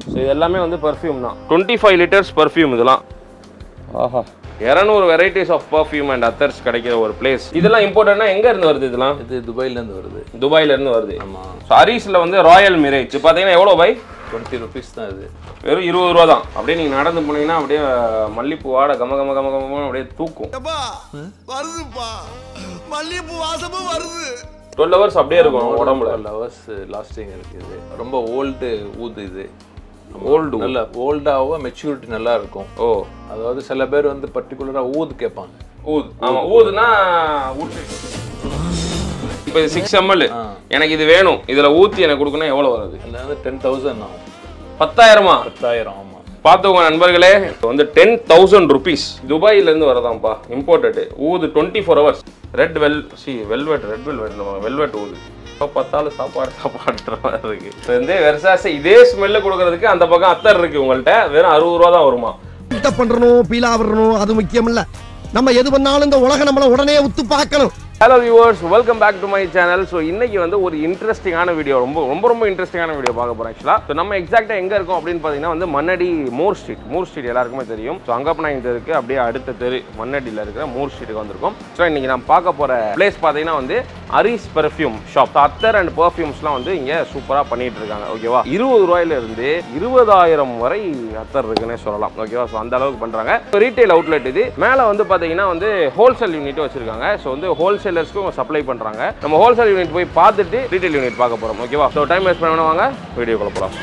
So இது எல்லாமே வந்து பர்ஃப்யூம் தான் டுவெண்ட்டி ஃபைவ் லிட்டர்ஸ் பர்ஃப்யூம் இதெல்லாம் ஆஹா இரநூறு varieties of perfume and attars கிடைக்கிற ஒரு பிளேஸ் இதெல்லாம் இம்போர்ட்டட்னா எங்க இருந்து வருது இதெல்லாம் இது துபாயிலேருந்து வருது துபாயில இருந்து வருது ஆமாம் ஸோ ஹரீஸ்ல வந்து ராயல் மிரேஜ் பார்த்தீங்கன்னா எவ்வளோ பை டுவெண்ட்டி ருபீஸ் தான் இது வெறும் இருபது ரூபா தான் அப்படியே நீங்க நடந்து போனீங்கன்னா அப்படியே மல்லிப்பூ வாட கம கம கம கம அப்படியே தூக்கும் எப்பா வருதுப்பா மல்லிகைப்பூ வாசமும் வருது டுவெல் ஹவர்ஸ் அப்படியே இருக்கும் உடம்புல டுவெல் ஹவர்ஸ் லாஸ்டிங் இருக்குது ரொம்ப ஓல்டு ஊது இது ஓல்டு நல்ல ஓல்டாகவும் மெச்சூரிட்டி நல்லா இருக்கும் ஓ அதாவது சில பேர் வந்து பர்டிகுலராக ஊது கேட்பாங்க ஊது ஆமா ஊதுனா ஊத்து இப்போ இது சிக்ஸ் எம்எல் எனக்கு இது வேணும் இதுல ஊத்தி எனக்கு கொடுக்கணும் எவ்வளவு வருது அதில் வந்து டென் தௌசண்ட் ஆகும் பத்தாயிரமா பத்தாயிரம் ஆமாம் பார்த்துக்கோங்க நண்பர்களே இப்போ வந்து டென் தௌசண்ட் ருபீஸ் துபாயிலேருந்து வரதாம்ப்பா இம்போர்ட்டடு ஊது டுவெண்ட்டி ஃபோர் ஹவர்ஸ் ரெட் வெல் சி வெல்வெட் ரெட் வெல்வெட் வெல்வெட் ஊது இப்போ பத்தாலும் சாப்பாடு சாப்பாடுற மாதிரி இருக்கு இப்போ வந்து வெர்சாஸ் இதே ஸ்மெல்லு கொடுக்கறதுக்கு அந்த பக்கம் அத்தர் இருக்கு உங்கள்கிட்ட வெறும் அறுபது ரூபா தான் வருமா பில்டப் பண்றணும் பீலா வரணும் அது முக்கியம் இல்ல நம்ம எது பண்ணாலும் இந்த உலகம் நம்மள உடனே உத்து பார்க்கணும் hello viewers welcome back to my channel so இன்னைக்கு வந்து ஒரு இன்ட்ரெஸ்டிங்கான வீடியோ ரொம்ப ரொம்ப ரொம்ப இன்ட்ரெஸ்டிங்கான வீடியோ பார்க்க போகிறோம் ஆக்சுவலாக ஸோ நம்ம எக்ஸாக்டாக எங்கே இருக்கோம் அப்படின்னு பார்த்தீங்கன்னா வந்து Mannady Moore street Moore street எல்லாருக்குமே தெரியும் ஸோ அங்கப்பநாயகம் தெருக்கு அப்படியே அடுத்த தெரு மண்ணடியில் இருக்கிற மூர் ஸ்ட்ரீட்டுக்கு வந்திருக்கோம் ஸோ இன்னைக்கு நான் பார்க்க போகிற பிளேஸ் பார்த்தீங்கன்னா வந்து Aris perfume shop attar and பெர்ஃப்யூம்ஸ்லாம் வந்து இங்கே சூப்பராக பண்ணிட்டு இருக்காங்க ஓகேவா இருபது ரூபாயில இருந்து இருபதாயிரம் வரை அத்தர் இருக்குன்னே சொல்லலாம் ஓகேவா ஸோ அந்த அளவுக்கு பண்ணுறாங்க ரீட்டைல் அவுட்லெட் இது மேலே வந்து பார்த்தீங்கன்னா வந்து ஹோல்சேல் யூனிட் வச்சிருக்காங்க ஸோ வந்து ஹோல்சேலர்ஸ்க்கும் சப்ளை பண்ணுறாங்க நம்ம ஹோல்சேல் யூனிட் போய் பார்த்துட்டு ரீட்டைல் யூனிட் பார்க்க போகிறோம் ஓகேவா ஸோ டைம் வேஸ்ட் பண்ண வாங்க வீடியோக்குள்ள போகலாம்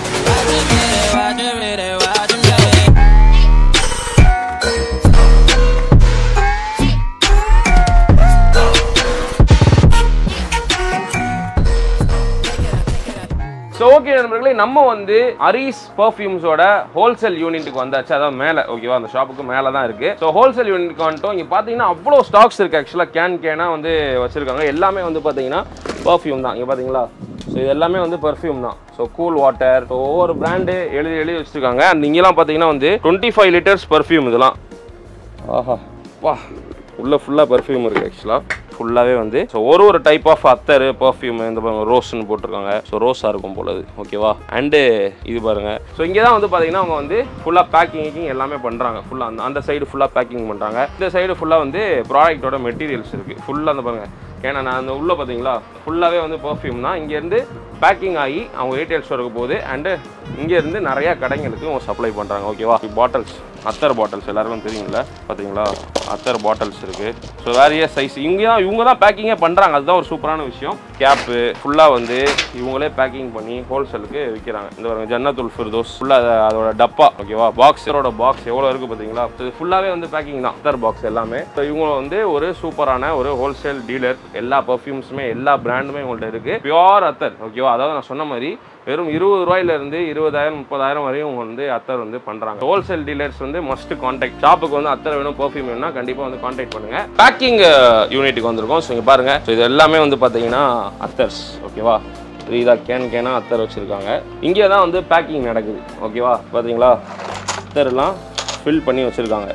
ஸோ ஓகே நண்பர்களே நம்ம வந்து அரிஸ் பர்ஃப்யூம்ஸோட ஹோல்சேல் யூனிட்டுக்கு வந்தாச்சு அதாவது மேலே ஓகேவா அந்த ஷாப்புக்கு மேலே தான் இருக்கு ஸோ ஹோல்சேல் யூனிட்டுக்கு வந்துட்டோம் இங்கே பார்த்தீங்கன்னா அவ்வளோ ஸ்டாக்ஸ் இருக்கு ஆக்சுவலாக கேன் கேனாக வந்து வச்சிருக்காங்க எல்லாமே வந்து பார்த்தீங்கன்னா பர்ஃப்யூம் தான் இங்கே பார்த்தீங்களா ஸோ இது எல்லாமே வந்து பர்ஃப்யூம் தான் ஸோ கூல் வாட்டர் ஸோ ஒவ்வொரு பிராண்டு எழுதி எழுதி வச்சிருக்காங்க அண்ட் இங்கெல்லாம் பார்த்தீங்கன்னா வந்து டுவெண்ட்டி ஃபைவ் லிட்டர்ஸ் பர்ஃப்யூம் இதெல்லாம் ஆஹா வா உள்ள ஃபுல்லாக பர்ஃப்யூம் இருக்குது ஆக்சுவலாக ஃபுல்லாகவே வந்து ஸோ ஒரு ஒரு டைப் ஆஃப் அத்தர் பர்ஃப்யூம் இந்த ரோஸ்ன்னு போட்டிருக்காங்க ஸோ ரோஸாக இருக்கும் போல இது ஓகேவா அண்டு இது பாருங்க ஸோ இங்கே தான் வந்து பார்த்தீங்கன்னா அவங்க வந்து ஃபுல்லாக பேக்கிங் எல்லாமே பண்ணுறாங்க ஃபுல்லாக அந்த அந்த சைடு ஃபுல்லாக பேக்கிங் பண்ணுறாங்க இந்த சைடு ஃபுல்லாக வந்து ப்ராடக்ட்டோட மெட்டீரியல்ஸ் இருக்குது ஃபுல்லாக அந்த பாருங்க ஏன்னா நான் அந்த உள்ள பார்த்தீங்களா ஃபுல்லாகவே வந்து பர்ஃப்யூம் தான் இங்கேருந்து பேக்கிங் ஆகி அவங்க ரீட்டைல் ஸ்டோருக்கு போகுது அண்டு இங்கேருந்து நிறையா கடைங்களுக்கு அவங்க சப்ளை பண்ணுறாங்க ஓகேவா பாட்டில்ஸ் அத்தர் பாட்டில்ஸ் எல்லாருக்கும் தெரியுங்களா பார்த்தீங்களா அத்தர் பாட்டில்ஸ் இருக்குது ஸோ வேறைய சைஸ் இங்கே தான் இவங்க தான் பேக்கிங்கே பண்ணுறாங்க அதுதான் ஒரு சூப்பரான விஷயம் கேப்பு ஃபுல்லாக வந்து இவங்களே பேக்கிங் பண்ணி ஹோல்சேலுக்கு விற்கிறாங்க இந்த பாருங்க ஜன்னத்துல் ஃபிர்தோஸ் ஃபுல்லாக அதோட டப்பா ஓகேவா பாக்ஸரோட பாக்ஸ் எவ்வளோ இருக்குது பார்த்தீங்களா இது ஃபுல்லாகவே வந்து பேக்கிங் தான் அத்தர் பாக்ஸ் எல்லாமே ஸோ இவங்க வந்து ஒரு சூப்பரான ஒரு ஹோல்சேல் டீலர் எல்லா பர்ஃப்யூம்ஸுமே எல்லா பிராண்டுமே உங்கள்ட்ட இருக்குது பியோர் அத்தர் ஓகேவா அதாவது நான் சொன்ன மாதிரி வெறும் இருபது ரூபாயில இருந்து இருபதாயிரம் முப்பதாயிரம் வரையும் அவங்க வந்து அத்தர் வந்து பண்றாங்க ஹோல்சேல் டீலர்ஸ் வந்து மஸ்ட் கான்டாக்ட் ஷாப்புக்கு வந்து அத்தர் வேணும் பர்ஃப்யூம் வேணும்னா கண்டிப்பா வந்து கான்டாக்ட் பண்ணுங்க பேக்கிங் யூனிட்டுக்கு வந்திருக்கோம் ஸோ இங்க பாருங்க ஸோ இது எல்லாமே வந்து பாத்தீங்கன்னா அத்தர்ஸ் ஓகேவா இதா கேன் கேனா அத்தர் வச்சிருக்காங்க இங்கே தான் வந்து பேக்கிங் நடக்குது ஓகேவா பாத்தீங்களா அத்தர்லாம் ஃபில் பண்ணி வச்சிருக்காங்க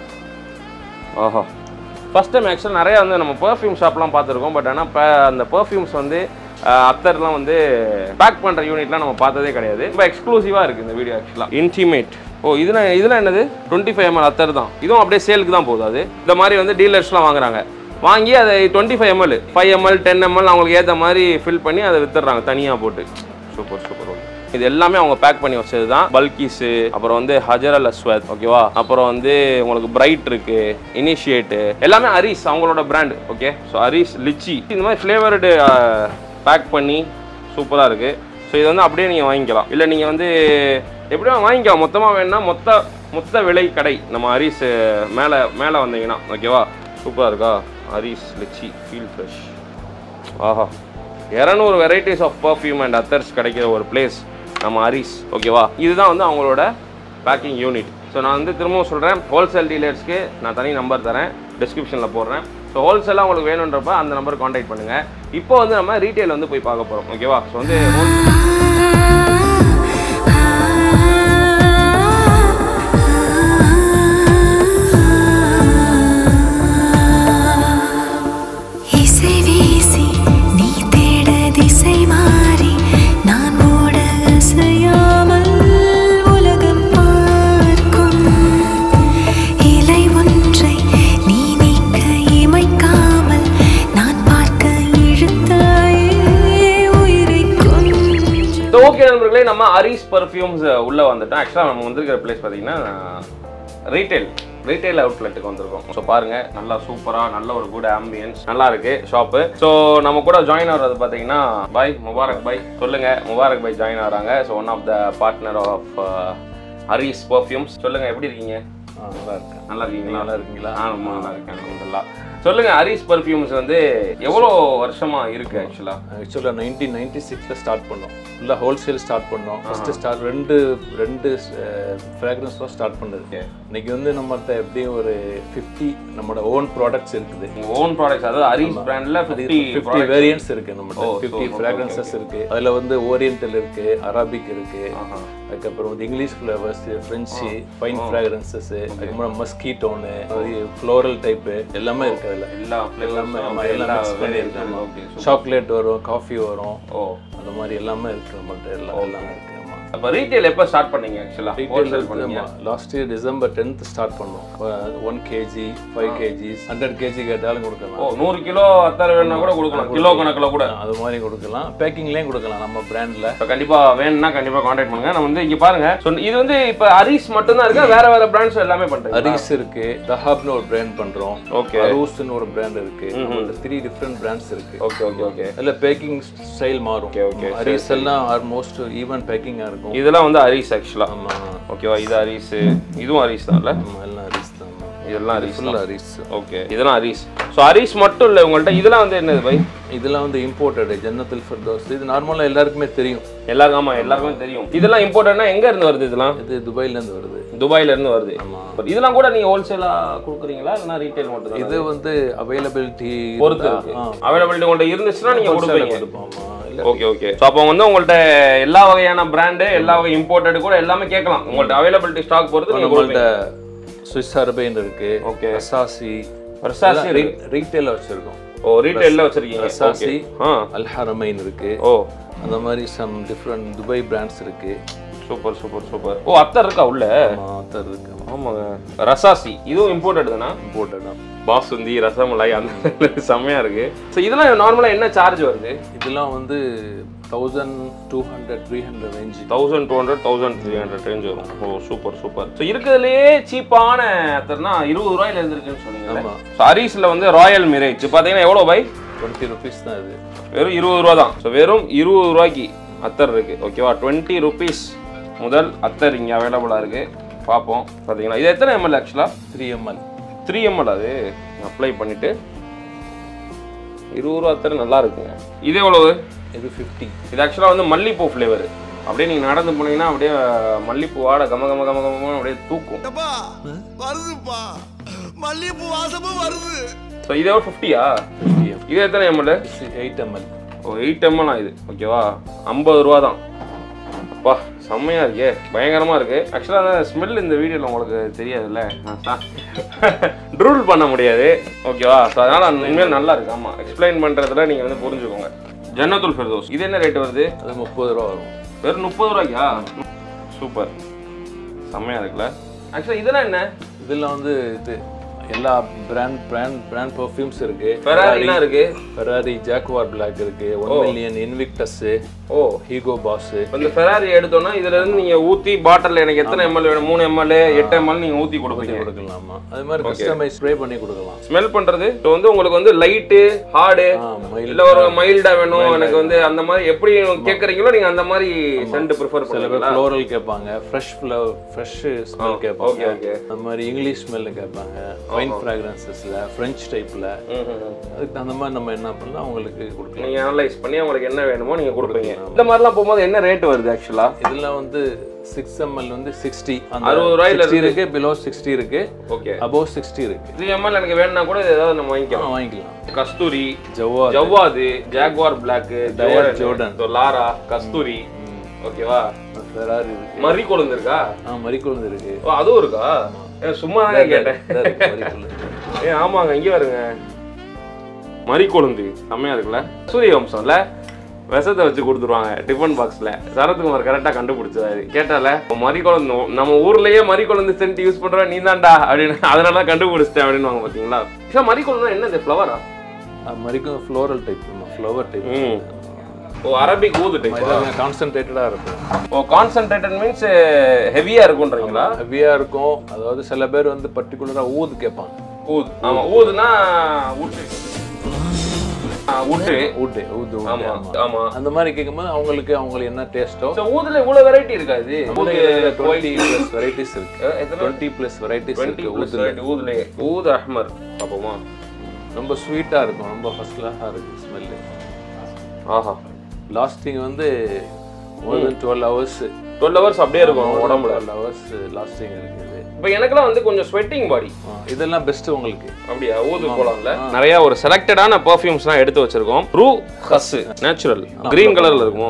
ஆஹா ஃபஸ்ட் டைம் ஆக்சுவலாக நிறையா வந்து நம்ம பர்ஃப்யூம் ஷாப்லாம் பார்த்துருக்கோம் பட் ஆனால் அந்த பர்ஃப்யூம்ஸ் வந்து அஹ், அத்தர்லாம் வந்து பேக் பண்ணுற யூனிட்லாம் நம்ம பார்த்ததே கிடையாது ரொம்ப எக்ஸ்க்ளூசிவாக இருக்குது இந்த வீடியோ ஆக்சுவலாக இன்டிமேட் ஓ இதில் இதில் என்னது டுவெண்ட்டி ஃபைவ் எம்எல் அத்தர் தான் இதுவும் அப்படியே சேலுக்கு தான் போகுது அது இந்த மாதிரி வந்து டீலர்ஸ்லாம் வாங்குறாங்க வாங்கி அதை twenty five ML five ML ten ML அவங்களுக்கு ஏற்ற மாதிரி ஃபில் பண்ணி அதை வித்துடுறாங்க தனியாக போட்டு சூப்பர் சூப்பர் ஓகே இது எல்லாமே அவங்க பேக் பண்ணி வச்சது தான் பல்கிஸு அப்புறம் வந்து ஹஜர் அல் அஸ்வத் ஓகேவா அப்புறம் வந்து உங்களுக்கு பிரைட் இருக்கு இனிஷியேட்டு எல்லாமே அரிஸ் அவங்களோட brand okay so Aris lychee இந்த மாதிரி ஃப்ளேவர்டு பேக் பண்ணி சூப்பராக இருக்கு ஸோ இது வந்து அப்படியே நீங்கள் வாங்கிக்கலாம் இல்லை நீங்கள் வந்து எப்படியும் வாங்கிக்கலாம் மொத்தமாக வேணும்னா மொத்த மொத்த விலை கடை நம்ம அரிஸ் மேலே மேலே வந்தீங்கன்னா ஓகேவா சூப்பராக இருக்கா அரிஸ் லிச்சி ஃபீல் ஃப்ரெஷ் ஆஹா இரநூறு varieties of perfume and attars கிடைக்கிற ஒரு பிளேஸ் நம்ம அரிஸ் ஓகேவா இதுதான் வந்து அவங்களோட பேக்கிங் யூனிட் ஸோ நான் வந்து திரும்பவும் சொல்கிறேன் ஹோல்சேல் டீலர்ஸ்க்கு நான் தனி நம்பர் தரேன் டிஸ்கிரிப்ஷனில் போடுறேன் ஸோ ஹோல்சேலாக உங்களுக்கு வேணுன்றப்ப அந்த நம்பர் காண்டாக்ட் பண்ணுங்கள் இப்போ வந்து நம்ம ரீட்டைல் வந்து போய் பார்க்க போகிறோம் ஓகேவா ஸோ வந்து whole- இசை வீசி நீ தேட திசை மாறி நான் ஓட அசையாமல் பர்ஃப்யூம்ஸ் உள்ள வந்துட்டோம் ஆக்சுவலாக நம்ம வந்திருக்கிற பிளேஸ் பார்த்தீங்கன்னா ரீட்டைல் ரீட்டைல் அவுட்லெட்டுக்கு வந்திருக்கோம் ஸோ பாருங்க நல்லா சூப்பராக நல்ல ஒரு குட் ஆம்பியன்ஸ் நல்லா இருக்கு ஷாப்பு ஸோ நம்ம கூட ஜாயின் ஆகிறது பார்த்தீங்கன்னா பாய் முபாரக் பாய் சொல்லுங்க முபாரக் பாய் ஜாயின் ஆகிறாங்க so one of the partner of Harris perfumes சொல்லுங்க எப்படி இருக்கீங்க ஆ, நல்லா இருக்கேன் நல்லா இருக்கீங்களா நல்லா இருக்கீங்களா? ஆ ரொம்ப நல்லா இருக்கேன் அல்ஹம்துலில்லாஹ். சொல்லுங்க ஹரிஸ் பர்ஃப்யூம்ஸ் வந்து எவ்வளோ வருஷமா இருக்கு ஆக்சுவலா ஆக்சுவலாக நைன்டீன் நைன்டி சிக்ஸில் ஸ்டார்ட் பண்ணோம் ஃபுல்லாக ஹோல்சேல் ஸ்டார்ட் பண்ணோம் ஃபஸ்ட்டு ஸ்டார்ட் ரெண்டு ரெண்டு ஃப்ராக்ரன்ஸ் தான் ஸ்டார்ட் பண்ணது இன்னைக்கு வந்து நம்மகிட்ட எப்படியும் ஒரு ஃபிஃப்டி நம்மளோட ஓன் ப்ராடக்ட்ஸ் இருக்குது உங்க ஓன் ப்ராடக்ட்ஸ் அதாவது ஹரிஸ் பிராண்ட்ல ஃபிஃப்டி ஃபிஃப்டி வேரியன்ட்ஸ் இருக்கு நம்மகிட்ட oh, fifty so, okay, fragrances இருக்கு அதுல வந்து ஓரியண்டல் இருக்கு அரபிக் இருக்கு அதுக்கப்புறம் வந்து English flowers French fine fragrances அதுக்கப்புறம் மஸ்கீட்டோனு ஃப்ளோரல் டைப்பு எல்லாமே இருக்கு அதுல எல்லா எல்லாமே ஆமா, ஃபிளேவர்ஸ் எல்லாம் மிக்ஸ் பண்ணியிருக்காங்க சாக்லேட் வரும் காஃபி வரும் ஓ அந்த மாதிரி எல்லாமே இருக்கு நம்மள்ட்ட எல்லாம் எல்லாமே இருக்கு ஆமா அப்ப ரீட்டைல் எப்ப ஸ்டார்ட் பண்ணீங்க ஆக்சுவலா ஹோல்சேல் பண்ணீங்க last year December tenth start பண்ணோம் one KG five KGs hundred KG கேட்டாலும் கொடுக்கலாம் ஓ நூறு கிலோ அத்தரை வேணும்னா கூட கொடுக்கலாம் கிலோ கணக்குல கூட அது மாதிரி கொடுக்கலாம் பேக்கிங்லேயும் கொடுக்கலாம் நம்ம பிராண்ட்ல இப்ப கண்டிப்பா வேணும்னா கண்டிப்பா காண்டாக்ட் பண்ணுங்க நம்ம வந்து இங்க பாருங்க So, இது வந்து இப்ப ஹரிஸ் மட்டும் தான் இருக்கா வேற வேற பிராண்ட்ஸ் எல்லாமே பண்றீங்க அரிஸ் இருக்கு தஹாப்னு ஒரு பிராண்ட் பண்றோம் ஓகே அரூஸ்னு ஒரு பிராண்ட் இருக்கு த்ரீ டிஃப்ரெண்ட் பிராண்ட்ஸ் இருக்கு ஓகே ஓகே ஓகே அதுல பேக்கிங் ஸ்டைல் மாறும் Okay, okay. அரிஸ் எல்லாம் ஆல்மோஸ்ட் ஈவன் பேக்கிங்கா இருக்கும் இதெல்லாம் வந்து ஹரிஸ் ஆக்சுவலா ஆமா ஓகேவா இது ஹரிஸ் இதுவும் ஹரிஸ் தான்ல ஆமா, எல்லாம் அரிஸ் தான் இதெல்லாம் ஹரிஸ் ஃபுல் அரிஸ் ஓகே இதெல்லாம் ஹரிஸ் ஸோ ஹரிஸ் மட்டும் இல்லை உங்கள்ட்ட இதெல்லாம் வந்து என்னது பை இதெல்லாம் வந்து இம்போர்ட்டட் ஜன்னத்துல் ஃபர்தோஸ் இது நார்மலா எல்லாருக்குமே தெரியும் எல்லாருக்கும் ஆமா எல்லாருக்குமே தெரியும் இதெல்லாம் இம்போர்ட்டட்னா எங்க இருந்து வருது இதெல்லாம் இது துபாயில இருந்து வருது துபாயில இருந்து வருது ஆமா But இதெல்லாம் கூட நீங்க ஹோல்சேலா கொடுக்குறீங்களா இல்லைனா ரீட்டைல் மட்டும் தான் இது வந்து அவைலபிலிட்டி பொறுத்து இருக்கு அவைலபிலிட்டி உங்கள்ட்ட இருந்துச்சுன்னா நீங்க கொடுப்பீங்க கொடுப்போம் ஆமா இல்ல ஓகே ஓகே ஸோ அப்போ வந்து உங்கள்ட்ட எல்லா வகையான பிராண்டு எல்லா வகை இம்போர்ட்டட் கூட எல்லாமே கேட்கலாம் உங்கள்ட்ட அவைலபிலிட்டி ஸ்டாக் பொறுத்து நீங்க நம்மள்ட்ட கொடுப்பீங்க சுவிஸ் அரபைன் இருக்கு Okay. அசாசி Versace இருக்கு. ரீட்டைல வச்சிருக்கோம் ஓ ரீட்டைல்ல வச்சிருக்கீங்க Versace. Okay. ஆ அல் ஹரமைன் இருக்கு ஓ அந்த மாதிரி சம் டிஃப்ரெண்ட் துபாய் பிராண்ட்ஸ் இருக்கு super super super oh attar இருக்கா உள்ள ஆமா, அத்தர் இருக்கு ஆமாங்க ரசாசி இதுவும் இம்போர்ட்டட் தானா இம்போர்ட்டட் தான் பாசுந்தி ரசமலாய் அந்த செம்மையா இருக்கு ஸோ இதெல்லாம் நார்மலா என்ன சார்ஜ் வருது இதெல்லாம் வந்து thousand two hundred three hundred range thousand two hundred thousand three hundred range வரும் ஓ சூப்பர் சூப்பர் ஸோ இருக்கிறதுலேயே சீப்பான அத்தர்னா இருபது ரூபாயில இருந்திருக்குன்னு சொன்னீங்க ஆமா. ஸோ ஹரிஸில் வந்து ராயல் மிரேஜ் பார்த்தீங்கன்னா எவ்வளோ பை டுவெண்ட்டி ருபீஸ் தான் இது வெறும் இருபது ரூபா தான் ஸோ வெறும் இருபது ரூபாய்க்கு அத்தர் இருக்கு ஓகேவா டுவெண்ட்டி ருபீஸ் முதல் அத்தர் இங்கே அவைலபிளாக இருக்கு பார்ப்போம் பார்த்தீங்கன்னா இது எத்தனை எம்எல் ஆக்சுவலாக த்ரீ எம்எல் த்ரீ எம்எல் அது அப்ளை பண்ணிட்டு இருபது ரூபா அத்தர் நல்லா இருக்குங்க இது எவ்வளவு இது ஃபிஃப்டி இது ஆக்சுவலாக வந்து மல்லிப்பூ ஃப்ளேவர் அப்படியே நீங்கள் நடந்து போனீங்கன்னா அப்படியே மல்லிப்பூ வாட கம கம கம கம அப்படியே தூக்கும் எப்பா வருதுப்பா மல்லிகைப்பூ வாசமும் வருது ஸோ இது எவ்வளோ ஃபிஃப்டியா ஃபிஃப்டி எம் இது எத்தனை ML eight ML oh eight ML இது ஓகேவா ஐம்பது ரூபா தான் அப்பா செம்மையா இருக்கே பயங்கரமா இருக்கு ஆக்சுவலாக அந்த ஸ்மெல் இந்த வீடியோவில் உங்களுக்கு தெரியாதுல்ல ட்ரூல் பண்ண முடியாது ஓகேவா ஸோ அதனால உண்மையாக நல்லா இருக்கு ஆமாம் எக்ஸ்பிளைன் பண்ணுறதுல நீங்கள் வந்து புரிஞ்சுக்கோங்க ஜன்னத்துல் ஃபெர்தோஸ் இது என்ன ரேட் வருது அது முப்பது ரூபா வரும் வெறும் முப்பது ரூபாய்க்கா சூப்பர் செம்மையா இருக்குல்ல ஆக்சுவலாக இதெல்லாம் என்ன இதில் வந்து இது எல்லா பிராண்ட் பிராண்ட் பிராண்ட் பர்ஃப்யூம்ஸ் இருக்கு ஃபெராரிலாம் இருக்கு ஃபெராரி ஜாக்குவார் பிளாக் இருக்கு one million Invictus oh Hugo boss இப்ப இந்த ஃபெராரி எடுத்தோம்னா இதுல இருந்து நீங்க ஊத்தி பாட்டில் எனக்கு எத்தனை எம்எல் வேணும் மூணு எம்எல் எட்டு எம்எல் நீங்க ஊத்தி கொடுப்பீங்க கொடுக்கலாமா அது மாதிரி கஸ்டமைஸ் ஸ்ப்ரே பண்ணி கொடுக்கலாம் ஸ்மெல் பண்றது இப்போ வந்து உங்களுக்கு வந்து லைட்டு ஹார்டு ஆ, mild. இல்ல ஒரு மைல்டா வேணும் எனக்கு வந்து அந்த மாதிரி எப்படி கேக்குறீங்களோ நீங்க அந்த மாதிரி சென்ட் ப்ரிஃபர் சில பேர் பண்ணுவீங்களா ஃப்ளோரல் கேட்பாங்க ஃப்ரெஷ் ஃப்ளவர் ஃப்ரெஷ் ஸ்மெல் கேட்பாங்க ஓகே ஓகே அந்த மாதிரி இங்கிலீஷ் ஸ்மெல் கேட்பாங்க ஃபைன் ஃப்ராக்ரன்சஸ்ல ஃப்ரெஞ்ச் டைப்ல அதுக்கு தகுந்த மாதிரி நம்ம என்ன பண்ணலாம் அவங்களுக்கு கொடுக்கலாம் நீங்க அனலைஸ் பண்ணி உங்களுக்கு என்ன வேணுமோ நீங்க கொடுப்பீங்க இந்த மாதிரிலாம் போகும்போது என்ன ரேட் வருது ஆக்சுவலா இதெல்லாம் வந்து சிக்ஸ் எம்எல் வந்து சிக்ஸ்டி அந்த அறுபது ரூபாயில சிக்ஸ்டி இருக்கு பிலோ சிக்ஸ்டி இருக்கு ஓகே அபோவ் சிக்ஸ்டி இருக்கு த்ரீ எம்எல் எனக்கு வேணும்னா கூட இது ஏதாவது நம்ம ஆ, வாங்கிக்கலாம் வாங்கிக்கலாம் கஸ்தூரி ஜவ்வா ஜவ்வாது Jaguar black Dior Jordan. Lara கஸ்தூரி ஓகேவா ஃபெராரி இருக்கு மறி கொழுந்து இருக்கா ஆ மறிக்கொழுந்து இருக்கு ஓ அதுவும் இருக்கா ஏன் சும்மா தான் கேட்டேன் இதா இருக்கு, மறிக்கொழுந்து. ஏ ஆமாங்க இங்கே வருங்க மறி கொழுந்து செம்மையா இருக்குல்ல சூரிய வம்சம்ல விஷத்தை வச்சு கொடுத்துருவாங்க டிஃபன் பாக்ஸ்ல சரத்குமார் கரெக்டா கண்டுபிடிச்சாரு கேட்டால மறி குழந்து நம்ம ஊர்லயே மறி குழந்து சென்ட் யூஸ் பண்ற நீ தான்டா அப்படின்னு அதனால தான் கண்டுபிடிச்சிட்டேன் அப்படின்னு வாங்க பாத்தீங்களா சார் மறி குழந்தை என்னது ஃப்ளவரா ஆ, மறிக்கும் ஃப்ளோரல் டைப் ஃப்ளவர் டைப் ம் ஓ அரபிக் ஊது டைப் இது கான்சென்ட்ரேட்டடாக இருக்கும் ஓ கான்சென்ட்ரேட்டட் மீன்ஸ் ஹெவியா இருக்குன்றீங்களா ஹெவியாக இருக்கும் அதாவது சில பேர் வந்து பர்டிகுலராக ஊது கேட்பாங்க ஊது ஆமா ஊதுனா ஊட்டு ஆ, ஊட்டு ஊட்டு ஊது ஊது, ஆமா ஆமா ஆமா அந்த மாதிரி கேட்கும்போது அவங்களுக்கு அவங்களுக்கு என்ன டேஸ்ட்டோ So, ஊதுல இவ்வளவு வெரைட்டி இருக்கா இது ஊது டுவெண்ட்டி ப்ளஸ் வெரைட்டிஸ் இருக்கு அஹ், எத்தனை டுவெண்ட்டி ப்ளஸ் வெரைட்டிஸ் டுவெண்ட்டி இருக்கு ப்ளஸ் ஊதுல ஊதுல ஊது அஹ்மர் பாப்போமா ரொம்ப ஸ்வீட்டாக இருக்கும் ரொம்ப ஃபர்ஸ்ட் கிளாஸாக இருக்கு ஸ்மெல்லு ஆஹா லாஸ்டிங் வந்து more then twelve hours twelve hours அப்படியே இருக்கும் உடம்புல டுவெல் ஹவர்ஸ் லாஸ்டிங் இருக்குது இப்போ எனக்கெல்லாம் வந்து கொஞ்சம் ஸ்வெட்டிங் பாடி ஆ, இதெல்லாம் பெஸ்ட் உங்களுக்கு அப்படியா ஊது போலாம்ல நிறைய ஒரு செலக்டடான பெர்ஃப்யூம்ஸ்லாம் எடுத்து வச்சிருக்கோம் ரூ ஹஸ் நேச்சுரல் கிரீன் கலர்ல இருக்குமோ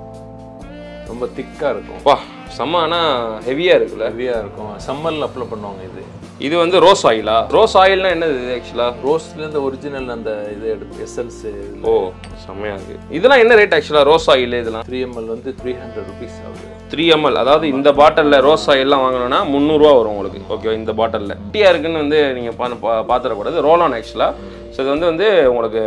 ரொம்ப திக்காக இருக்கும் வா செம்ம ஆனா ஹெவியா இருக்குல்ல ஹெவியாக இருக்கும் சம்மரில் அப்ளை பண்ணுவாங்க இது இது வந்து ரோஸ் ஆயிலா ரோஸ் ஆயில்னா என்னது ஆக்சுவலா ரோஸ்லேருந்து ஒரிஜினல் அந்த இது எடுத்து எசன்ஸ் ஓ செம்மையா இருக்கு இதெல்லாம் என்ன ரேட் ஆக்சுவலா ரோஸ் ஆயில் இதெல்லாம் த்ரீ எம்எல் வந்து த்ரீ ஹண்ட்ரட் ருபீஸ் ஆகுது த்ரீ எம்எல் அதாவது இந்த பாட்டிலில் ரோஸ் ஆயில்லாம் வாங்கணும்னா முந்நூறுரூவா வரும் உங்களுக்கு ஓகே இந்த பாட்டிலில் டீயாக இருக்குன்னு வந்து நீங்கள் பா பா- பார்த்துடக்கூடாது ரோல் ஆன் ஆக்சுவலாக ஸோ இது வந்து வந்து உங்களுக்கு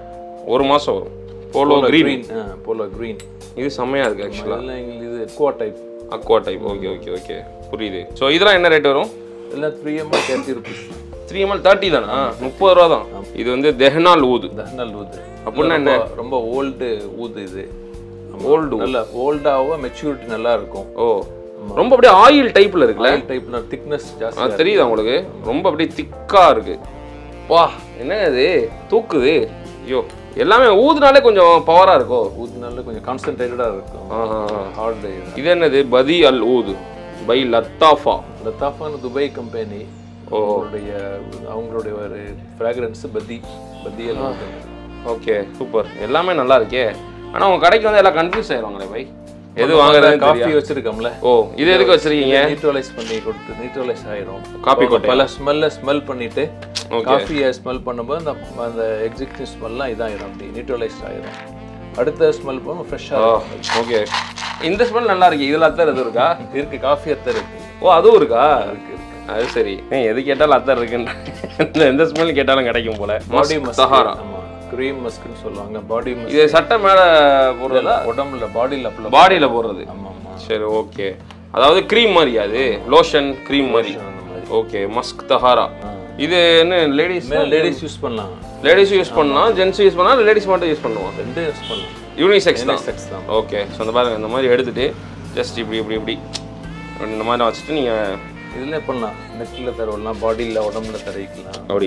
ஒரு மாதம் வரும் போலோ க்ரீன் போலோ க்ரீன் இது செம்மையாக இருக்குது ஆக்சுவலாக இதெல்லாம் எங்களுக்கு இது aqua type aqua type okay okay okay புரியுது ஸோ இதெல்லாம் என்ன ரேட் வரும் எல்லாம் three ML thirty rupees three ML thirty தானா முப்பது ரூபா தான் இது வந்து தெஹ்னால் ஊது தஹ்னல் ஊது அப்படின்னா ரொம்ப ரொம்ப ஓல்டு ஊது இது ஓல்டு நல்ல ஓல்டாகவும் மெச்சூரிட்டி நல்லா இருக்கும் ஓ ரொம்ப அப்படியே ஆயில் டைப்பில் இருக்குல்ல டைப்ல திக்னஸ் ஆ ஜாஸ்தி தெரியுதா உங்களுக்கு ரொம்ப அப்படியே திக்கா இருக்கு வா என்னங்க இது தூக்குது ஐயோ எல்லாமே ஊதுனாலே கொஞ்சம் பவரா இருக்கோ ஊதுனால கொஞ்சம் கான்சென்ட்ரேட்டடாக இருக்கும் ஆஹா. ஹார்டு இது என்னது Bade'e Al Oud by Lattafa லத்தாஃபான துபாய் கம்பெனி அவங்களுடைய அவங்களுடைய ஒரு ஃப்ராக்ரன்ஸ் பத்தி பத்தி எல்லாம் ஓகே சூப்பர் எல்லாமே நல்லா இருக்கே ஆனா உங்க கடைக்கு வந்து எல்லாம் கன்ஃபியூஸ் ஆயிருவாங்களே பை எது வாங்குறதுன்னு காஃபி காஃபி வச்சிருக்கோம்ல ஓ இது எதுக்கு வச்சிருக்கீங்க நியூட்ரலைஸ் பண்ணி கொடுத்து நியூட்ரலைஸ் ஆயிரும் காப்பி கொட்டை பல ஸ்மெல்ல ஸ்மெல் பண்ணிட்டு Okay. காஃபியை ஸ்மெல் பண்ணும்போது அந்த அந்த எக்ஸிக்டிவ் ஸ்மெல்லாம் இதாயிரும் அப்படி நியூட்ரலைஸ் ஆயிரும் அடுத்த ஸ்மெல் பண்ணும் ஃப்ரெஷ்ஷாக ஓகே இந்த ஸ்மெல் நல்லா இருக்கு இதுல அத்தர் எதுவும் இருக்கா இருக்கு காஃபி அத்தர் இருக்கு ஓ அதுவும் இருக்கா இருக்கு இருக்கு அது சரி ஏன் எது கேட்டாலும் அத்தர் இருக்குன்ற இந்த எந்த ஸ்மெல் கேட்டாலும் கிடைக்கும் போல பாடி மஸ்க் மஸ்க் சஹாரா ஆமா க்ரீம் மஸ்க்னு சொல்லுவாங்க பாடி மஸ்க் இது சட்டை மேல போடுறதா உடம்புல பாடியில் அப்ளை பாடியில போடுறது ஆமா ஆமா சரி ஓகே அதாவது க்ரீம் மாதிரி அது லோஷன் க்ரீம் மாதிரி அந்த மாதிரி ஓகே மஸ்க் தஹாரா இது என்ன லேடிஸ் லேடிஸ் யூஸ் பண்ணலாம் லேடிஸ் யூஸ் பண்ணலாம் ஜென்ஸ் யூஸ் பண்ணலாம் லேடிஸ் மட்டும் யூஸ் பண்ணுவோம் ரெண்டும் யூஸ் பண்ணலாம் யூனிசெக்ஸ் தான் செக்ஸ் தான் ஓகே ஸோ அந்த பாருங்க இந்த மாதிரி எடுத்துட்டு ஜஸ்ட் இப்படி இப்படி இப்படி இந்த மாதிரி வச்சுட்டு நீங்க இதுல பண்ணலாம் நெக்கில் தரவலாம் பாடியில் உடம்புல தரைக்கலாம் அப்படி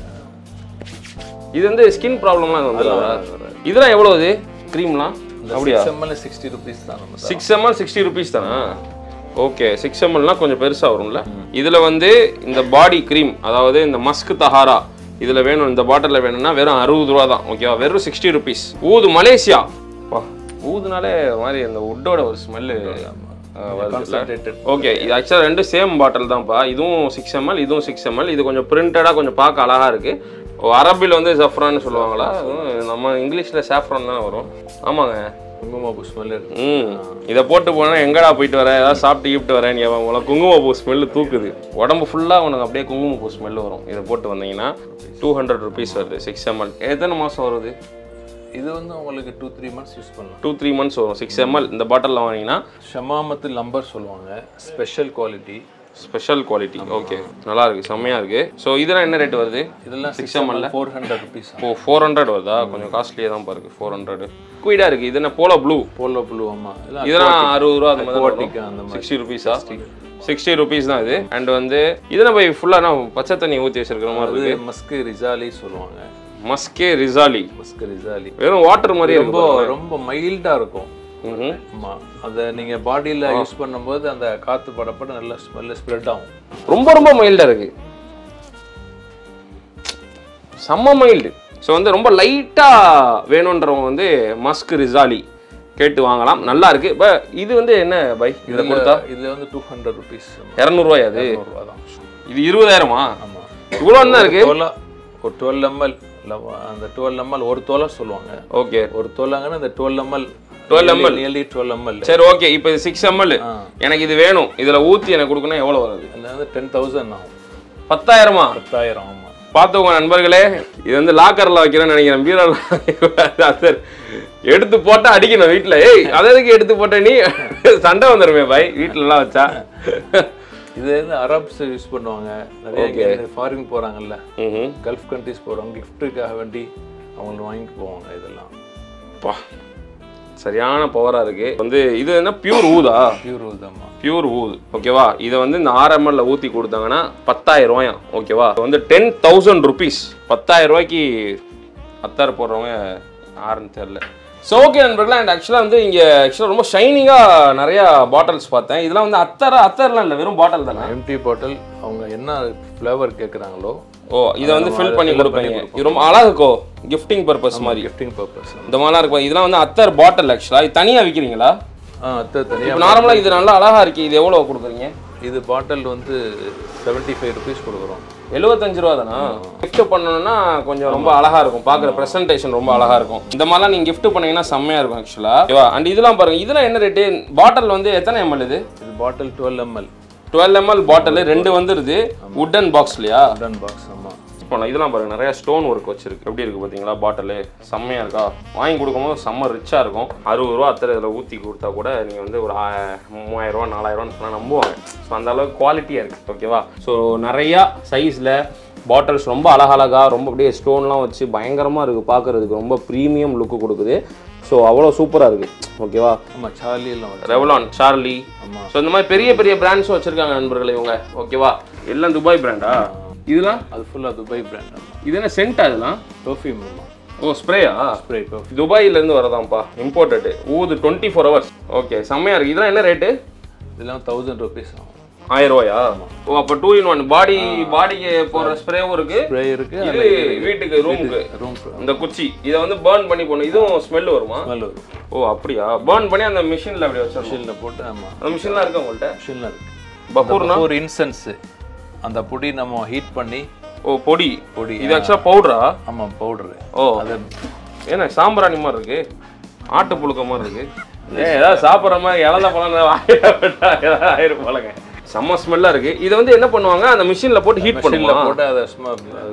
இது வந்து ஸ்கின் ப்ராப்ளம்லாம் வந்துடுறா இதெல்லாம் எவ்வளோ இது க்ரீம்லாம் அப்படியா எம்எல் சிக்ஸ்டி ருபீஸ் தான் நம்ம தரோம். சிக்ஸ் எம்எல் சிக்ஸ்டி ருபீஸ் தானா ஓகே சிக்ஸ் எம்எல்னா கொஞ்சம் பெருசாக வரும்ல இதில் வந்து இந்த பாடி க்ரீம் அதாவது இந்த மஸ்க் தஹாரா இதில் வேணும் இந்த பாட்டிலில் வேணும்னா வெறும் அறுபது ரூபா தான் ஓகேவா வெறும் சிக்ஸ்டி ருபீஸ் ஊது மலேசியா வா ஊதுனாலே ஒரு மாதிரி அந்த உட்டோட ஒரு ஸ்மெல்லு Concentrated. ஓகே இது ஆக்சுவலாக ரெண்டு சேம் பாட்டில் தான்ப்பா இதுவும் சிக்ஸ் எம்எல் இதுவும் சிக்ஸ் எம்எல் இது கொஞ்சம் பிரிண்டடாக கொஞ்சம் பார்க்க அழகாக இருக்குது அரபில் வந்து ஜஃப்ரான்னு சொல்லுவாங்களா அதுவும் நம்ம இங்கிலீஷில் சாஃப்ரான் தான் வரும் ஆமாங்க குங்குமப்பூ ஸ்மெல் இருக்கு ம் இதை போட்டு போனால் எங்கடா போயிட்டு வர ஏதாவது சாப்பிட்டு கீப்பிட்டு வரேன் நீ உனக்கு குங்குமப்பூ ஸ்மெல்லு தூக்குது உடம்பு ஃபுல்லாக உனக்கு அப்படியே குங்குமப்பூ ஸ்மெல்லு வரும் இதை போட்டு வந்தீங்கன்னா டூ ஹண்ட்ரட் ருபீஸ் வருது சிக்ஸ் எம்எல் எத்தனை மாதம் வருது இது வந்து உங்களுக்கு டூ த்ரீ மந்த்ஸ் யூஸ் பண்ணலாம் டூ த்ரீ மந்த்ஸ் வரும் சிக்ஸ் எம்எல் இந்த பாட்டிலில் வாங்கினீங்கன்னா ஷமாமத்து லம்பர் சொல்லுவாங்க special quality special quality okay நல்லா இருக்கு செம்மையாக இருக்கு ஸோ இதெல்லாம் என்ன ரேட் வருது இதெல்லாம் Six six ML ML four hundred rupees ஓ ஃபோர் ஹண்ட்ரட் வருதா கொஞ்சம் காஸ்ட்லியாக தான் பாருங்க ஃபோர் ஹண்ட்ரட் குயிடாக இருக்குது இது என்ன போலோ ப்ளூ போலோ ப்ளூ ஆமா இதெல்லாம் அறுபது ரூபா அந்த Aquatic அந்த மாதிரி மாதிரி. சிக்ஸ்டி ருபீஸா சிக்ஸ்டி ருபீஸ் தான் இது அண்ட் வந்து இதில் போய் ஃபுல்லாக நான் பச்சை தண்ணி ஊற்றி வச்சிருக்கிற மாதிரி அது இருக்கு மஸ்க் ரிசாலி சொல்லுவாங்க மஸ்கே ரிசாலி மஸ்க் ரிசாலி வெறும் வாட்டர் மாதிரியே ரொம்ப இருக்கும் ரொம்ப மைல்டா இருக்கும் ம்ஹும். ஆமா அதை நீங்க பாடியில யூஸ் பண்ணும்போது அந்த காத்து படப்பட நல்ல ஸ்மெல் ஸ்ப்ரெட் ஆகும் ரொம்ப ரொம்ப மைல்டாக இருக்கு செம்ம மைல்டு ஸோ வந்து ரொம்ப லைட்டாக வேணுன்றவங்க வந்து மஸ்க் ரிசாலி கேட்டு வாங்கலாம் நல்லா இருக்கு ப இது வந்து என்ன பை இதில் கொடுத்தா இதுல வந்து டூ ஹண்ட்ரட் ருபீஸ் இரநூறுவாயா அது ரூபா தான் இது இருபதாயிரமா ஆமா இவ்வளோ தான் இருக்கு தோலா ஒரு டுவெல் எம்எல் அந்த டுவெல் எம்எல் ஒரு தோலா சொல்லுவாங்க ஓகே ஒரு தோலாங்கன்னா இந்த twelve ML 12 ml. Nearly twelve ML சரி ஓகே இப்போ இது சிக்ஸ் எம்எல் எனக்கு இது வேணும் இதில் ஊற்றி எனக்கு கொடுக்கணும் எவ்வளோ வருது அதில் வந்து டென் தௌசண்ட் ஆகும் பத்தாயிரமா பத்தாயிரம் ஆமா பார்த்துக்கோங்க நண்பர்களே இது வந்து லாக்கர்ல வைக்கிறேன்னு நினைக்கிறேன் பீரோல சார் எடுத்து போட்டா அடிக்கணும் வீட்டில் ஏய் அதை எதுக்கு எடுத்து போட்ட நீ சண்டை வந்துருமே பாய் வீட்டிலலாம் வச்சா இது வந்து அரப்ஸ் யூஸ் பண்ணுவாங்க நிறைய ஃபாரின் போறாங்கல்ல ம்ஹும். கல்ஃப் கண்ட்ரிஸ் போறவங்க கிஃப்ட்டுக்காக வேண்டி அவங்களுக்கு வாங்கிட்டு போவாங்க இதெல்லாம் பா சரியான பவரா இருக்கு வந்து இது என்ன பியூர் ஊதா பியூர் ஊதம்மா பியூர் ஊது ஓகேவா இதை வந்து இந்த ஆர்எம்எல்ல ஊற்றி கொடுத்தாங்கன்னா பத்தாயிரம் ரூபாயாம் ஓகேவா இது வந்து டென் தௌசண்ட் ருபீஸ் பத்தாயிரம் ரூபாய்க்கு அத்தார் போடுறவங்க யாருன்னு தெரில ஸோ ஓகே நண்பர்களே அண்ட் ஆக்சுவலாக வந்து இங்கே ஆக்சுவலாக ரொம்ப ஷைனிங்காக நிறையா பாட்டில்ஸ் பார்த்தேன் இதெல்லாம் வந்து அத்தரை அத்தர்லாம் இல்லை வெறும் பாட்டில் தானே எம்டி பாட்டில் அவங்க என்ன ஃப்ளேவர் கேட்குறாங்களோ ஓ இதை வந்து நம்ம ஃபில் அதை பண்ணி fill பண்ணி கொடுப்பீங்க இது ரொம்ப அழகுக்கோ கிஃப்டிங் பர்பஸ் மாதிரி கிஃப்டிங் பர்பஸ் இந்த மாதிரிலாம் இருக்கும் இதெல்லாம் வந்து அத்தர் பாட்டில் ஆக்சுவலாக இது தனியாக விற்கிறீங்களா ஆ அத்தை இப்போ தனியாக நார்மலாக இது நல்லா அழகா இருக்கு இது எவ்வளோ கொடுக்குறீங்க இது பாட்டில் வந்து செவன்ட்டி ஃபைவ் ருபீஸ் கொடுக்குறோம் எழுபத்தஞ்சு ரூபா தானா gift பண்ணணும்னா கொஞ்சம் ரொம்ப அழகா இருக்கும் பார்க்குற ப்ரெசன்டேஷன் ரொம்ப அழகா இருக்கும் இந்த மாதிரிலாம் நீங்க gift பண்ணீங்கன்னா செம்மையா இருக்கும் ஆக்சுவலா ஓகேவா அண்ட் இதெல்லாம் பாருங்க இதெல்லாம் என்ன ரேட்டு பாட்டில் வந்து எத்தனை எம்எல் இது இது bottle twelve ML twelve ML bottle ரெண்டு வந்துருது உட்டன் பாக்ஸ்லையா டன் பாக்ஸ் ஆமாம் பண்ணலாம் இதெல்லாம் பாருங்க நிறைய ஸ்டோன் ஒர்க் வச்சிருக்கு எப்படி இருக்கு பாத்தீங்களா பாட்டில் செம்மையா இருக்கா வாங்கி கொடுக்கும்போது செம்ம ரிச்சா இருக்கும் அறுபது ரூபா அத்தனை இதில் ஊற்றி கொடுத்தா கூட நீங்க வந்து ஒரு ஆ- மூவாயிரம் ரூபா நாலாயிரம் ரூபான்னு சொன்னா நம்புவாங்க ஸோ அந்த அளவுக்கு குவாலிட்டியா இருக்கு ஓகேவா ஸோ நிறையா சைஸ்ல பாட்டில்ஸ் ரொம்ப அழகழகா ரொம்ப அப்படியே ஸ்டோன்லாம் வச்சு பயங்கரமா இருக்கு பார்க்கறதுக்கு ரொம்ப ப்ரீமியம் லுக்கு கொடுக்குது ஸோ அவ்வளோ சூப்பரா இருக்கு ஓகேவா ஆமாம் சார்லி எல்லாம் வச்சு ரெவலான் சார்லி ஆமா. ஸோ இந்த மாதிரி பெரிய பெரிய பிராண்ட்ஸும் வச்சிருக்காங்க நண்பர்களே இவங்க ஓகேவா எல்லாம் துபாய் பிராண்டா இதெல்லாம் அது ஃபுல்லாக துபாய் பிராண்ட் ஆமாம் இது என்ன சென்ட் அதெல்லாம் பர்ஃப்யூம் ஆமாம் ஓ ஸ்ப்ரேயா ஸ்ப்ரே பர்ஃப்யூம் துபாயில இருந்து வரதாம்ப்பா இம்போர்ட்டட் ஊது டுவெண்ட்டி ஃபோர் ஹவர்ஸ் ஓகே செம்மையா இருக்கு இதெல்லாம் என்ன ரேட்டு இதெல்லாம் தௌசண்ட் ருபீஸ் ஆகும் ஆயிரம் ரூபாயா ஓ அப்போ டூ இன் ஒன் பாடி பாடிக்கு போடுற ஸ்ப்ரேவும் இருக்கு ஸ்ப்ரே இருக்கு இது வீட்டுக்கு ரூமுக்கு ரூம் இந்த குச்சி இதை வந்து பேர்ன் பண்ணி போடணும் இதுவும் ஸ்மெல் வருமா ஸ்மெல் வரும் ஓ அப்படியா பேர்ன் பண்ணி அந்த மிஷினில் அப்படி வச்சிடணும் மிஷினில் போட்டு ஆமாம் அந்த மிஷின்லாம் இருக்கு உங்கள்கிட்ட மிஷினில் இருக்கு பப்பூர்னா ஒரு இன்சென்ஸ் அந்த பொடி நம்ம ஹீட் பண்ணி ஓ பொடி பொடி இது ஆக்சுவலாக பவுடரா ஆமாம் பவுடரு ஓ அதை ஏன்னா சாம்பிராணி மாதிரி இருக்கு ஆட்டு புழுக்க மாதிரி இருக்கு ஏ ஏதாவது சாப்பிட்ற மாதிரி இழந்த பழம் ஏதாவது ஆயிரும் போலங்க செம்ம ஸ்மெல்லா இருக்கு இதை வந்து என்ன பண்ணுவாங்க அந்த மிஷின்ல போட்டு ஹீட் மிஷினில் பண்ணுவாங்க போட்டு அதை சும்மா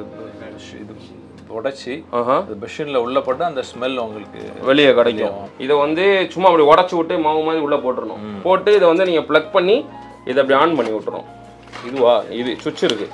இது உடைச்சி ஆஹா அது மிஷினில் உள்ள போட்டு அந்த ஸ்மெல் உங்களுக்கு வெளியே கிடைக்கும் இதை வந்து சும்மா அப்படி உடச்சி விட்டு மாவு மாதிரி உள்ள போட்டுறணும் போட்டு இதை வந்து நீங்க ப்ளக் பண்ணி இதை அப்படி ஆன் பண்ணி விட்டுறணும் இதுவா இது சுவிட்ச் இருக்கு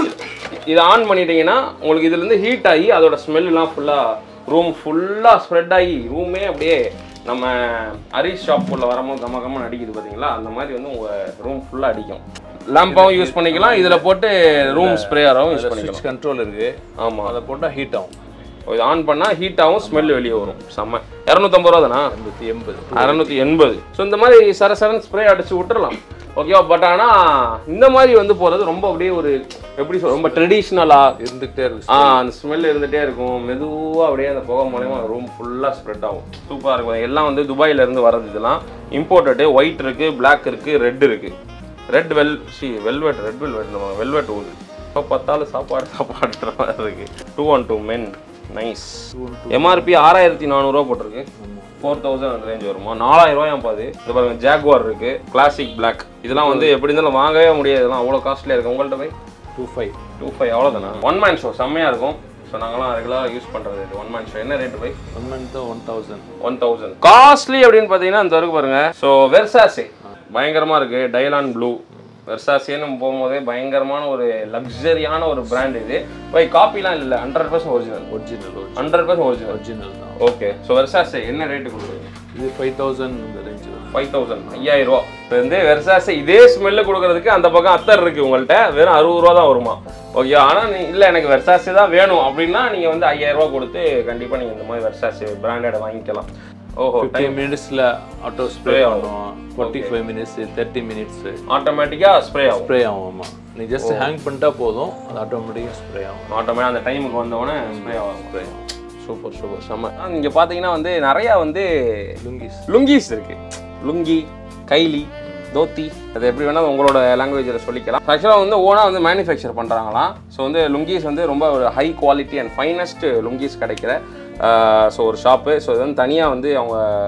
இதை ஆன் பண்ணிட்டீங்கன்னா உங்களுக்கு இதுல இருந்து ஹீட் ஆகி அதோட ஸ்மெல்லாம் ஃபுல்லா ரூம் ஃபுல்லா ஸ்ப்ரெட் ஆகி ரூமே அப்படியே நம்ம ஹரிஷ் ஷாப் உள்ள வரும்போது கம கம்மன்னு அடிக்குது பாத்தீங்களா அந்த மாதிரி வந்து உங்க ரூம் ஃபுல்லா அடிக்கும் லேம்பாவும் யூஸ் பண்ணிக்கலாம் இதுல போட்டு ரூம் ஸ்ப்ரேயராகவும் யூஸ் பண்ணிக்கலாம் ஸ்விட்ச் கண்ட்ரோல் இருக்கு ஆமா அதை போட்டால் ஹீட் ஆகும் இது ஆன் பண்ணா ஹீட் ஆகும் ஸ்மெல் வெளியே வரும் செம்ம இரநூத்தம்பது ரூபா தானா எண்பத்தி எண்பது அறநூத்தி எண்பது ஸோ இந்த மாதிரி சர சரன் ஸ்ப்ரே அடிச்சு விட்டுறலாம் ஓகேவா பட் ஆனா இந்த மாதிரி வந்து போறது ரொம்ப அப்படியே ஒரு எப்படி சொல்ற ரொம்ப ட்ரெடிஷ்னலா இருந்துகிட்டே இருக்கு ஆ அந்த ஸ்மெல் இருந்துட்டே இருக்கும் மெதுவா அப்படியே அந்த புகை மூலயமா ரூம் ஃபுல்லா ஸ்ப்ரெட் ஆகும் சூப்பரா இருக்கும் எல்லாம் வந்து துபாயில இருந்து வர்றது இதெல்லாம் இம்போர்ட்டடு ஒயிட் இருக்கு Black இருக்கு ரெட் இருக்கு ரெட் வெல் சி வெல்வெட் ரெட் வெல்வெட் நம்ம வெல்வெட் ஊது இப்போ பத்தாலும் சாப்பாடு சாப்பாடுற மாதிரி இருக்கு two one two men nice MRP ஆறாயிரத்தி நானூறுரூவா போட்டிருக்கு ஃபோர் தௌசண்ட் அந்த ரேஞ்ச் வருமா நாலாயிரம் ரூபாயும் பாது இது பாருங்க ஜாக்வார் இருக்கு கிளாசிக் பிளாக் இதெல்லாம் வந்து எப்படி இருந்தாலும் வாங்கவே முடியாது இதெல்லாம் அவ்வளோ காஸ்ட்லியாக இருக்கு உங்கள்கிட்ட போய் டூ ஃபைவ் டூ ஃபைவ் அவ்வளோதானா ஒன் மேன் ஷோ செம்மையாக இருக்கும் ஸோ நாங்களாம் ரெகுலராக யூஸ் பண்ணுறது ஒன் மேன் ஷோ என்ன ரேட் போய் one month one thousand one thousand costly அப்படின்னு பார்த்தீங்கன்னா இந்த இருக்கு பாருங்க ஸோ வெர்சாசே பயங்கரமாக இருக்கு டைலான் ப்ளூ வெர்சாசேன்னு போகும்போதே பயங்கரமான ஒரு லக்ஸரியான ஒரு பிராண்ட் இது பை காப்பிலாம் இல்லை hundred percent original original hundred percent original original தான் ஓகே ஸோ வெர்சாசே என்ன ரேட்டு கொடுக்குறீங்க இது ஃபைவ் தௌசண்ட் இந்த ரேஞ்ச் வரும் ஃபைவ் தௌசண்ட் ஐயாயிரம் ரூபா இப்போ வந்து வெர்சாசே இதே ஸ்மெல்லு கொடுக்கறதுக்கு அந்த பக்கம் அத்தர் இருக்கு உங்கள்கிட்ட வெறும் அறுபது ரூபா தான் வருமா ஓகே ஆனால் நீ இல்லை எனக்கு வெர்சாசே தான் வேணும் அப்படின்னா நீங்கள் வந்து ஐயாயிரம் ரூபா கொடுத்து கண்டிப்பாக நீங்கள் இந்த மாதிரி வெர்சாசே பிராண்டட் வாங்கிக்கலாம் ஓஹோ ஃபிஃப்டி மினிட்ஸில் ஆட்டோ ஸ்ப்ரே ஆகும் forty five minutes thirty minutes ஆட்டோமேட்டிக்காக ஸ்ப்ரே ஆகும் ஸ்ப்ரே ஆகும் ஆமாம் நீ ஜஸ்ட் ஹேங் பண்ணிட்டா போதும் அது ஆட்டோமேட்டிக்காக ஸ்ப்ரே ஆகும் ஆட்டோமே அந்த டைமுக்கு வந்தவொடனே ஸ்ப்ரே ஆகும் ஸ்ப்ரே சூப்பர் சூப்பர் செம்ம இங்கே பார்த்தீங்கன்னா வந்து நிறையா வந்து லுங்கிஸ் லுங்கீஸ் இருக்கு லுங்கி கைலி தோத்தி அது எப்படி வேணால் உங்களோட லாங்குவேஜில் சொல்லிக்கலாம் ஆக்சுவலாக வந்து ஓனாக வந்து மேனுஃபேக்சர் பண்ணுறாங்களாம் ஸோ வந்து லுங்கீஸ் வந்து ரொம்ப ஒரு high quality and finest lungis கிடைக்கிற ஸோ ஒரு ஷாப்பு ஸோ இது வந்து தனியாக வந்து அவங்க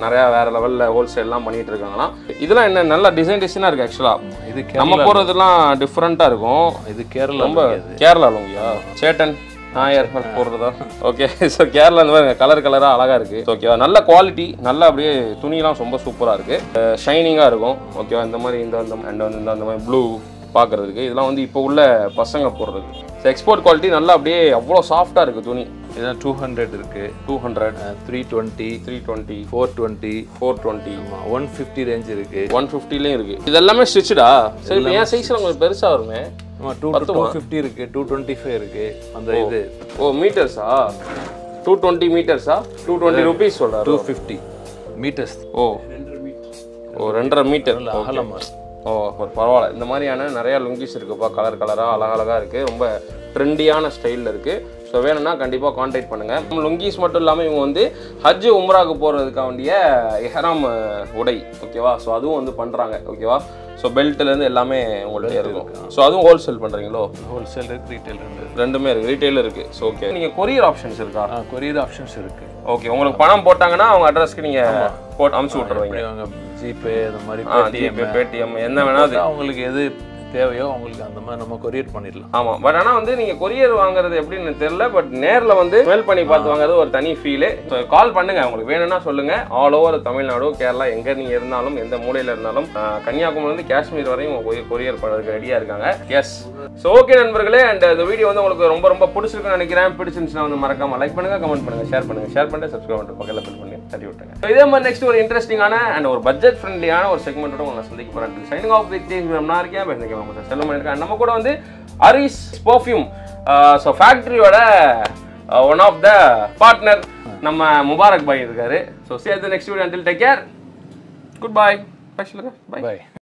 நிறையா வேற லெவலில் ஹோல்சேல்லாம் பண்ணிட்டு இருக்காங்களாம் இதெல்லாம் என்ன நல்ல டிசைன் டிசைனாக இருக்குது ஆக்சுவலாக இது நம்ம கேரளா போகிறதுலாம் டிஃப்ரெண்ட்டாக இருக்கும் இது கேரளா ரொம்ப லுங்கி அது. கேரளா லுங்கியா சேட்டன் நாயர் போடுறதா ஓகே ஸோ கேரளா இந்த மாதிரி கலர் கலராக அழகாக இருக்குது ஓகேவா நல்ல குவாலிட்டி நல்ல அப்படியே துணியெல்லாம் ரொம்ப சூப்பராக இருக்குது ஷைனிங்காக இருக்கும் ஓகேவா இந்த மாதிரி இந்த இந்த அண்ட் வந்து இந்த அந்த மாதிரி ப்ளூ பார்க்குறதுக்கு இதெல்லாம் வந்து இப்போ உள்ள பசங்க போடுறது ஸோ எக்ஸ்போர்ட் குவாலிட்டி நல்லா அப்படியே அவ்வளோ சாஃப்டாக இருக்குது துணி இதுதான் டூ ஹண்ட்ரட் இருக்கு two hundred three twenty three twenty four twenty four twenty one fifty range இருக்கு ஒன் ஃபிஃப்டிலையும் இருக்குது இது எல்லாமே ஸ்டிச்சடா சரி இப்போ என் சைஸில் உங்களுக்கு பெருசாக வருமே ஆமா டூ டூ ஃபிஃப்டி இருக்கு டூ டுவெண்ட்டி ஃபைவ் இருக்கு அந்த இது ஓ மீட்டர்ஸா டூ டுவெண்ட்டி மீட்டர்ஸா டூ டுவெண்ட்டி ருபீஸ் சொல்கிறாரு டூ ஃபிஃப்டி மீட்டர்ஸ் ஓ ஓ ரெண்டரை மீட்டர் அகலமா இருக்கு. ஓ ஒரு பரவாயில்ல இந்த மாதிரியான நிறைய லுங்கிஸ் இருக்குப்பா கலர் கலராக அழகழகாக இருக்குது ரொம்ப ட்ரெண்டியான ஸ்டைலில் இருக்குது ஸோ வேணும்னா கண்டிப்பாக காண்டாக்ட் பண்ணுங்கள் லுங்கிஸ் மட்டும் இல்லாமல் இவங்க வந்து ஹஜ் உம்ராக்கு போகிறதுக்காக வேண்டிய எஹராம் உடை ஓகேவா ஸோ அதுவும் வந்து பண்ணுறாங்க ஓகேவா ஸோ பெல்ட்லேருந்து எல்லாமே உங்கள்கிட்ட இருக்கும் ஸோ அதுவும் ஹோல்சேல் பண்ணுறீங்களோ ஹோல்சேல் இருக்கு ரீட்டைல் ரெண்டு ரெண்டுமே இருக்குது ரீட்டெயில் இருக்குது ஸோ ஓகே நீங்கள் கொரியர் ஆப்ஷன்ஸ் இருக்கா ஆ கொரியர் ஆப்ஷன்ஸ் இருக்கு ஓகே உங்களுக்கு பணம் போட்டாங்கன்னா அவங்க அட்ரஸ்க்கு நீங்கள் போட்டு அமுச்சு விட்ருவீங்க இப்படி அவங்க ஜிபே இந்த மாதிரி ஆ Paytm, ஜிபே பேடிஎம் என்ன வேணா அது அவங்களுக்கு எது தேவையோ அவங்களுக்கு அந்த மாதிரி நம்ம கொரியர் பண்ணிடலாம் ஆமா பட் ஆனா வந்து நீங்க கொரியர் வாங்குறது எப்படின்னு தெரியல பட் நேர்ல வந்து ஸ்மெல் பண்ணி பார்த்து வாங்குறது ஒரு தனி ஃபீலு கால் பண்ணுங்க உங்களுக்கு வேணும்னா சொல்லுங்க ஆல் ஓவர் தமிழ்நாடு கேரளா எங்க நீங்க இருந்தாலும் எந்த மூலையில இருந்தாலும் ஆஹ், கன்னியாகுமரில இருந்து காஷ்மீர் வரையும் உங்க கொரியர் பண்ணுறதுக்கு ரெடியா இருக்காங்க எஸ் ஸோ ஓகே நண்பர்களே அண்ட் இந்த வீடியோ வந்து உங்களுக்கு ரொம்ப ரொம்ப பிடிச்சிருக்குன்னு நினைக்கிறேன் பிடிச்சிருந்துச்சுன்னா வந்து மறக்காம லைக் பண்ணுங்க கமெண்ட் பண்ணுங்க ஷேர் பண்ணுங்க ஷேர் பண்ணிட்டு சப்ஸ்கிரைப் பண்ணிட்டு பக்கத்தில் பில் பண்ணி தட்டி விட்டுருங்க So, இதே மாதிரி நெக்ஸ்ட் ஒரு இன்ட்ரெஸ்டிங்கான அண்ட் ஒரு பட்ஜெட் ஃப்ரெண்ட்லியான ஒரு செக்மெண்ட்டோட உங்களை சந்திக்க போறேன் சைனிங் ஆஃப் வித் நான் இருக்கேன் பேசுறேன் உங்க செல்லம் பண்ணிருக்கேன் நம்ம கூட வந்து அரிஸ் பர்ஃப்யூம் ஸோ ஃபேக்ட்ரியோட ஒன் ஆஃப் த பார்ட்னர் நம்ம முபாரக் பாய் இருக்காரு so share the next video until take care good bye bye bye